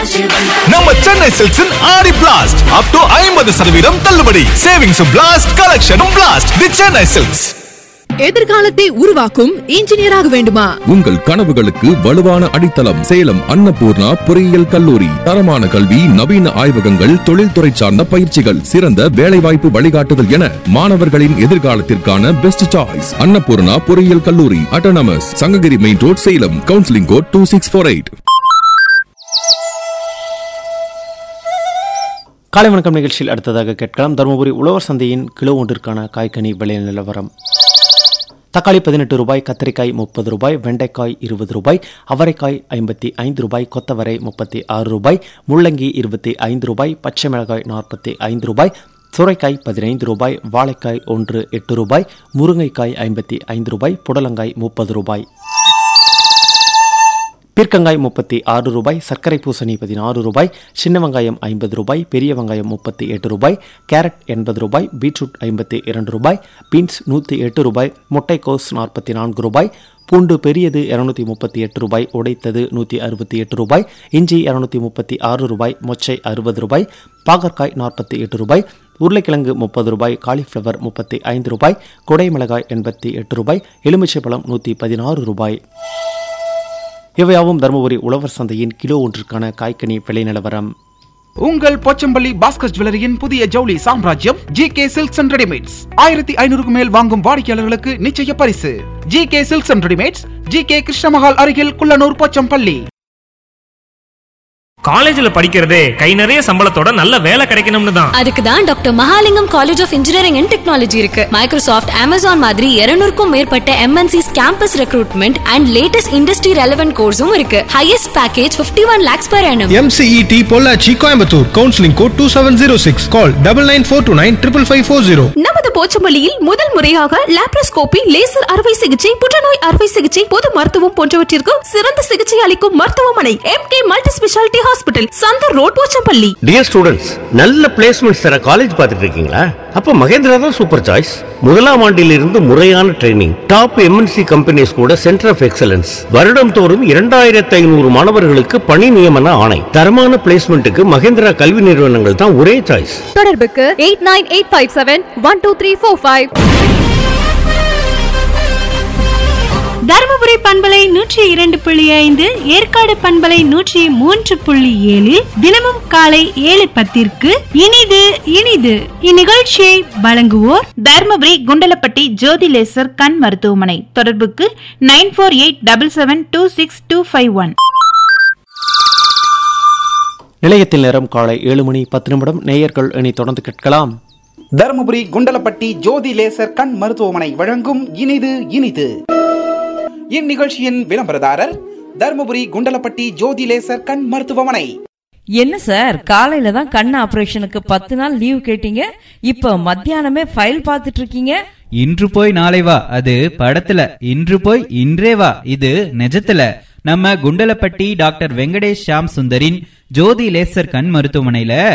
நம்ம சென்னை சில்க்ஸின் ஆடி blast up to ஐம்பது சதவீதம் தள்ளுபடி சேவிங்ஸும் பிளாஸ்ட் கலெக்ஷனும் பிளாஸ்ட் தி சென்னை சில்க்ஸ் எதிர்காலத்தை உருவாக்கும் இன்ஜினியராக வேண்டுமா உங்கள் கனவுகளுக்கு வலுவான அடித்தளம் சேலம் அன்னபூர்ணா பொறியியல் கல்லூரி தரமான கல்வி நவீன ஆய்வகங்கள் தொழில்துறை சார்ந்த பயிற்சிகள் சிறந்த வேலைவாய்ப்பு வழிகாட்டுதல் என மாணவர்களின் எதிர்காலத்திற்கான பெஸ்ட் சாய்ஸ் அன்னபூர்ணா பொறியியல் கல்லூரி autonomous Sankagiri main road Salem counselling code two six four eight காலை வணக்கம் நிகழ்ச்சியில் அடுத்ததாக கேட்கலாம் தருமபுரி உழவர் சந்தையின் கிலோ ஒன்றிற்கான காய்கனி விலை நிலவரம் தக்காளி பதினெட்டு ரூபாய் கத்திரிக்காய் முப்பது ரூபாய் வெண்டைக்காய் இருபது ரூபாய் அவரைக்காய் ஐம்பத்தி ஐந்து ரூபாய் கொத்தவரை முப்பத்தி ஆறு ரூபாய் முள்ளங்கி இருபத்தி ஐந்து ரூபாய் பச்சை மிளகாய் நாற்பத்தி ஐந்து ரூபாய் சுரைக்காய் பதினைந்து ரூபாய் வாழைக்காய் ஒன்று எட்டு ரூபாய் முருங்கைக்காய் ஐம்பத்தி ஐந்து ரூபாய் புடலங்காய் முப்பது ரூபாய் பீர்க்கங்காய் முப்பத்தி ஆறு ரூபாய் சர்க்கரை பூசணி பதினாறு ரூபாய் சின்ன வெங்காயம் ஐம்பது ரூபாய் பெரிய வெங்காயம் முப்பத்தி எட்டு ரூபாய் கேரட் எண்பது ரூபாய் பீட்ரூட் ஐம்பத்தி இரண்டு ரூபாய் பீன்ஸ் நூற்றி எட்டு ரூபாய் முட்டைக்கோஸ் நாற்பத்தி நான்கு ரூபாய் பூண்டு பெரியது இருநூத்தி முப்பத்தி எட்டு ரூபாய் உடைத்தது நூற்றி அறுபத்தி எட்டு ரூபாய் இஞ்சி இருநூத்தி முப்பத்தி ஆறு ரூபாய் மொச்சை அறுபது ரூபாய் பாகற்காய் நாற்பத்தி எட்டு ரூபாய் உருளைக்கிழங்கு முப்பது ரூபாய் காலிஃப்ளவர் முப்பத்தி ஐந்து ரூபாய் கொடை மிளகாய் எண்பத்தி எட்டு ரூபாய் எலுமிச்சைப்பழம் நூற்றி பதினாறு ரூபாய் இவையாவும் தருமபுரி உழவர் சந்தையின் கிலோ ஒன்றுக்கான காய்கனி விலை நிலவரம் உங்கள் போச்சம்பள்ளி பாஸ்கர் ஜுவல்லரியின் புதிய ஜவுளி சாம்ராஜ்யம் G K silks and readymades ஆயிரத்தி ஐநூறுக்கு மேல் வாங்கும் வாடிக்கையாளர்களுக்கு நிச்சய பரிசு G K silks and readymades G K Krishnamahal அருகில் குள்ளனூர் போச்சம்பள்ளி காலேஜ்ல படிக்கிறதே கை நிறைய சம்பளத்தோட நல்ல வேலை கிடைக்கணும்னு தான் அதுக்கு தான் doctor Mahalingam college of engineering and technology இருக்கு மைக்ரோசாஃப்ட் அமேசான் மாதிரி 200 மேற்பட்ட MNCs campus recruitment and latest industry relevant கோர்ஸும் இருக்கு highest package 51 one lakhs per annum MCET Pollachi Coimbatore counselling code two seven zero six call double nine four two nine triple five four zero நமது போச்சம்பள்ளியில் முதல் முறையாக laparoscopy laser அறுவை சிகிச்சை புற்றுநோய் அறுவை சிகிச்சை பொது மருத்துவம் போன்றவற்றிற்கு சிறந்த சிகிச்சை அளிக்கும் மருத்துவமனை M K multi speciality hospital Chandar road Pochampalli dear students நல்ல பிளேஸ்மெண்ட்ஸ் தர காலேஜ் பார்த்துட்டு இருக்கீங்களா அப்ப மகேந்திரா தான் சூப்பர் சாய்ஸ் முதலாம் ஆண்டிலிருந்து முறையான ட்ரைனிங் டாப் எம்என்சி கம்பெனிஸ் கூட சென்டர் ஆஃப் எக்ஸலன்ஸ் வருடம் தோறும் இரண்டாயிரத்தி ஐநூறு மாணவர்களுக்கு பணி நியமன ஆணை தரமான பிளேஸ்மெண்ட்டுக்கு மகேந்திரா கல்வி நிறுவனங்கள் தான் ஒரே சாய்ஸ் தொடர்புக்கு eight nine eight five seven one two three four five Dharmapuri பண்பலை நூற்றி இரண்டு புள்ளி ஐந்து ஏற்காடு பண்பலை நூற்றி மூன்று புள்ளி ஏழில் தினமும் காலை ஏழு பத்திற்கு இனிது இனிது இந்நிகழ்ச்சியை வழங்குவோர் தருமபுரி குண்டலப்பட்டி ஜோதி லேசர் கண் மருத்துவமனை தொடர்புக்கு nine four eight double seven two six two five one நிலையத்தில் நேரம் காலை ஏழு மணி பத்து நிமிடம் நேயர்கள் இனி தொடர்ந்து கேட்கலாம் தருமபுரி குண்டலப்பட்டி ஜோதி லேசர் கண் மருத்துவமனை வழங்கும் இனிது இனிது இந்நிகழ்ச்சியின் விளம்பரதாரர் தருமபுரி குண்டலப்பட்டி ஜோதி லேசர் கண் மருத்துவமனை என்ன சார் காலையில தான் கண் ஆபரேஷனுக்கு பத்து நாள் லீவ் கேட்டீங்க இப்ப மத்தியானமே ஃபைல் பார்த்துட்டு இருக்கீங்க இன்று போய் நாளை வா அது படத்துல இன்று போய் இன்றே வா இது நிஜத்துல நம்ம குண்டலப்பட்டி டாக்டர் வெங்கடேஷ் ஷாம் சுந்தரின் ஜோதி லேசர் கண் மருத்துவமனையில